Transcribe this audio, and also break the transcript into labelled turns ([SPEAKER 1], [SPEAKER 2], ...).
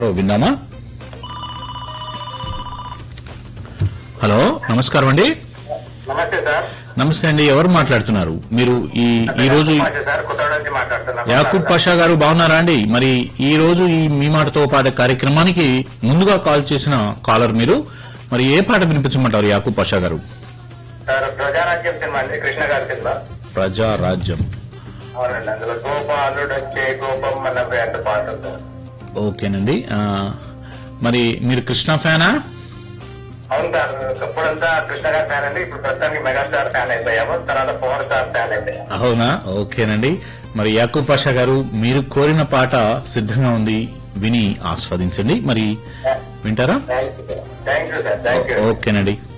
[SPEAKER 1] ఓ, విందామా హలో నమస్కారం అండి
[SPEAKER 2] నమస్తే సార్
[SPEAKER 1] నమస్తే అండి ఎవరు మాట్లాడుతున్నారు మీరు ఈ ఈ రోజు
[SPEAKER 2] నమస్తే సార్ కొత్తగూడెం నుంచి మాట్లాడుతున్నాను
[SPEAKER 1] యాకూబ్ పాషా గారు బాగున్నారా అండి మరి ఈ రోజు ఈ మీ మాటతో పాడే కార్యక్రమానికి ముందుగా కాల్ చేసిన కాలర్ మీరు మరి ఏ పాట వినిపించమంటారు యాకూబ్ పాషా గారు
[SPEAKER 2] సార్ ప్రజారాజ్యం సినిమా అండి కృష్ణ గారి సినిమా
[SPEAKER 1] ప్రజా రాజ్యం
[SPEAKER 2] అవునండి అందులో గోపాలుడు వచ్చే గోపమ్మ నవ్వే అంత పాట ఉంది సార్
[SPEAKER 1] ఓకేనండి ఆ, మరి మీరు కృష్ణ ఫ్యానా
[SPEAKER 2] అవును సార్ ఇప్పుడంతా కృష్ణ గారి ఫ్యాన్ అండి ఇప్పుడు ప్రస్తుతానికి మెగాస్టార్ ఫ్యాన్ అయిపోయాము తర్వాత పవర్ స్టార్ ఫ్యాన్ అయిపోయాము
[SPEAKER 1] అవునా ఓకేనండి మరి యాకూబ్ పాషా గారు మీరు కోరిన పాట సిద్ధంగా ఉంది విని ఆస్వాదించండి మరి వింటారా
[SPEAKER 2] thank you sir thank you sir thank you
[SPEAKER 1] ఓకేనండి